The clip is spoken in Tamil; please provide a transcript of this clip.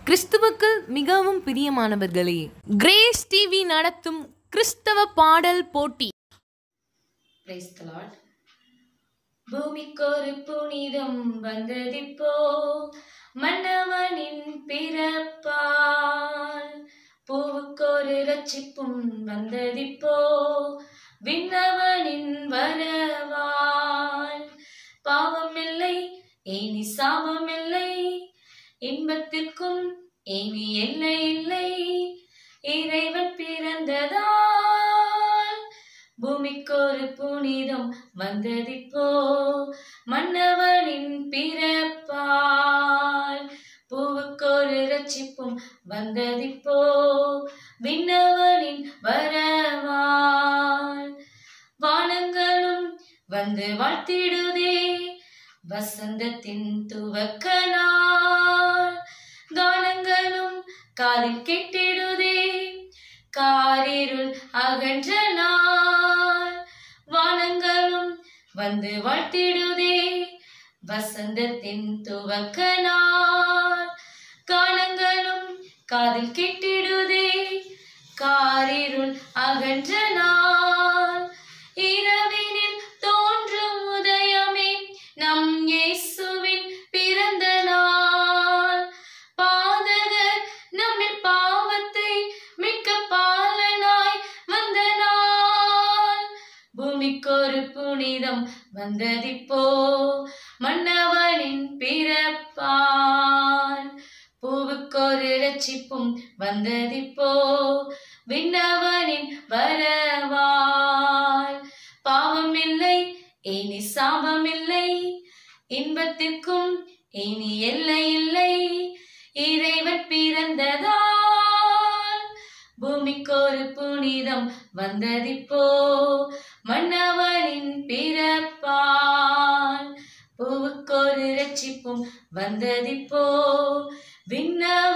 கிறிஸ்துவுக்கு மிகவும் பிரியமானவர்களே கிரேஸ் டிவி நடத்தும் கிறிஸ்தவ பாடல் போட்டி Praise the Lord. பூமிக்கொரு புனிதம் வந்ததிப்போ மன்னவனின் பிறப்பால் பூவுக்கொரு ரட்சிப்பும் வந்ததிப்போ விண்ணவனின் வரவால் பாவமில்லை இனி சாபமில்லை இன்பத்திற்கும் இனி எல்லை இல்லை இறைவன் பிறந்ததால் பூமிக்கொரு புனிதம் வந்ததிப்போ மன்னவனின் பிறப்பால் பூவுக்கொரு ரட்சிப்பும் வந்ததிப்போ விண்ணவனின் வரவால் வானங்களும் வந்து வாழ்த்திடுதே வசந்தத்தின் துவக்க நாள் கானங்களும் காதில் கெட்டிடுதே காரிருள் அகன்ற நாள் வானங்களும் வந்து வாழ்த்திடுதே வசந்தத்தின் துவக்க நாள் கானங்களும் காதில் கெட்டிடுதே காரிருள் அகன்ற நாள் இரவினில் தோன்றும் உதயமே நம் இயேசுவின் பிறந்த நாள் பாதகர் நம்மில் பாவத்தை மிக்க பாலனாய் வந்த நாள் பூமிக்கொரு புனிதம் வந்ததிப்போ மன்னவனின் பிறப்பால் பூவுக்கொரு ரட்சிப்பும் வந்ததிப்போ விண்ணவனின் வரவால் பாவமில்லை இனி சாபமில்லை இன்பத்திற்கும் இனி எல்லை இல்லை இறைவன் பிறந்ததால் பூமிக்கொரு புனிதம் வந்ததிப்போ மன்னவனின் பிறப்பால் பூவுக்கொரு ரட்சிப்பும் வந்ததிப்போ விண்ண